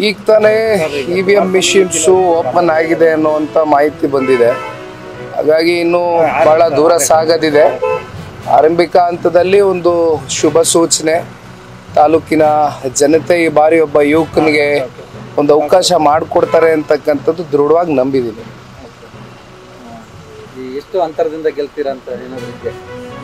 ಈಗ ತಾನೇ E V M machines open ಆಗಿದೆ ಅನ್ನುವಂಥ ಮಾಹಿತಿ ಬಂದಿದೆ ಹಾಗಾಗಿ ಇನ್ನು ಬಹಳ ದೂರ ಸಾಗದಿದೆ ಆರಂಭಿಕ ಹಂತದಲ್ಲಿ ಒಂದು ಶುಭ ಸೂಚನೆ ತಾಲೂಕಿನ ಜನತೆ ಈ ಬಾರಿ ಒಬ್ಬ ಯುವಕನಿಗೆ ಒಂದು ಅವಕಾಶ ಮಾಡಿಕೊಡ್ತಾರೆ ಅಂತಕ್ಕಂಥದ್ದು ದೃಢವಾಗಿ ನಂಬಿದ್ದೀನಿ ಈ ಎಷ್ಟು ಅಂತರದಿಂದ ಗೆಲ್ತೀರಾ ಅಂತ ಏನಾದ್ರು ಇದೆಯಾ?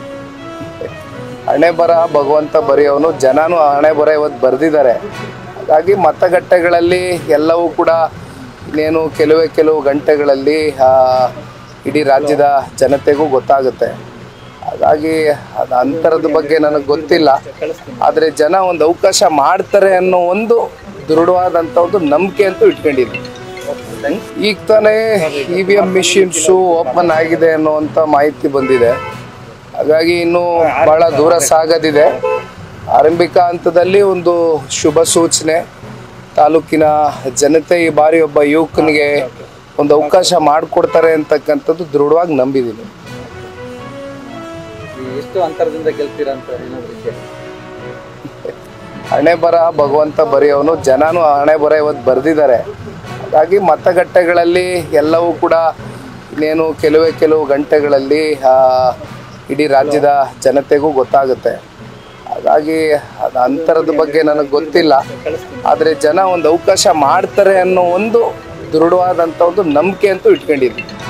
ಹಣೆ ಬರ ಭಗವಂತ ಬರೆಯೋನು ಜನನು ಹಣೆ ಬರ ಇವತ್ತು ಬರೆದಿದ್ದಾರೆ ಹಾಗಾಗಿ ಮತಗಟ್ಟೆಗಳಲ್ಲಿ ಎಲ್ಲವೂ ಕೂಡ ಇನ್ನೇನು ಕೆಲವೇ ಕೆಲವು ಗಂಟೆಗಳಲ್ಲಿ ಆ, ಇಡೀ ರಾಜ್ಯದ ಜನತೆಗೂ ಗೊತ್ತಾಗುತ್ತೆ ಹಾಗಾಗಿ ಅದು ಅಂತರದ ಬಗ್ಗೆ ನನಗೆ ಗೊತ್ತಿಲ್ಲ ಆದರೆ ಜನ ಒಂದು ಅವಕಾಶ ಮಾಡ್ತಾರೆ ಅನ್ನೋ ಒಂದು ದೃಢವಾದಂಥ ಒಂದು ನಂಬಿಕೆ ಅಂತೂ ಇಟ್ಕೊಂಡಿದ್ದೀನಿ ಈಗ ತಾನೇ E V M machines open ಆಗಿದೆ ಅನ್ನುವಂಥ ಮಾಹಿತಿ ಬಂದಿದೆ ಹಾಗಾಗಿ ಇನ್ನು ಬಹಳ ದೂರ ಸಾಗದಿದೆ ಆರಂಭಿಕ ಹಂತದಲ್ಲಿ ಒಂದು ಶುಭ ಸೂಚನೆ ತಾಲೂಕಿನ ಜನತೆ ಈ ಬಾರಿ ಒಬ್ಬ ಯುವಕನಿಗೆ ಒಂದು ಅವಕಾಶ ಮಾಡಿಕೊಡ್ತಾರೆ ಅಂತಕ್ಕಂಥದ್ದು ದೃಢವಾಗಿ ನಂಬಿದ್ದೀನಿ ಈ ಎಷ್ಟು ಅಂತರದಿಂದ ಗೆಲ್ತೀರಾ ಅಂತ ಏನಾದ್ರು ಇದೆಯಾ? ಹಣೆ ಬರ ಭಗವಂತ ಬರೆಯೋನು ಜನನು ಹಣೆ ಬರ ಇವತ್ತು ಬರೆದಿದ್ದಾರೆ ಹಾಗಾಗಿ ಮತಗಟ್ಟೆಗಳಲ್ಲಿ ಎಲ್ಲವೂ ಕೂಡ ಇನ್ನೇನು ಕೆಲವೇ ಕೆಲವು ಗಂಟೆಗಳಲ್ಲಿ ಆ, ಇಡೀ ರಾಜ್ಯದ ಜನತೆಗೂ ಗೊತ್ತಾಗುತ್ತೆ ಹಾಗಾಗಿ ಅದು ಅಂತರದ ಬಗ್ಗೆ ನನಗೆ ಗೊತ್ತಿಲ್ಲ ಆದರೆ ಜನ ಒಂದು ಅವಕಾಶ ಮಾಡ್ತಾರೆ ಅನ್ನೋ ಒಂದು ದೃಢವಾದಂಥ ಒಂದು ನಂಬಿಕೆ ಅಂತೂ ಇಟ್ಕೊಂಡಿದ್ದೀನಿ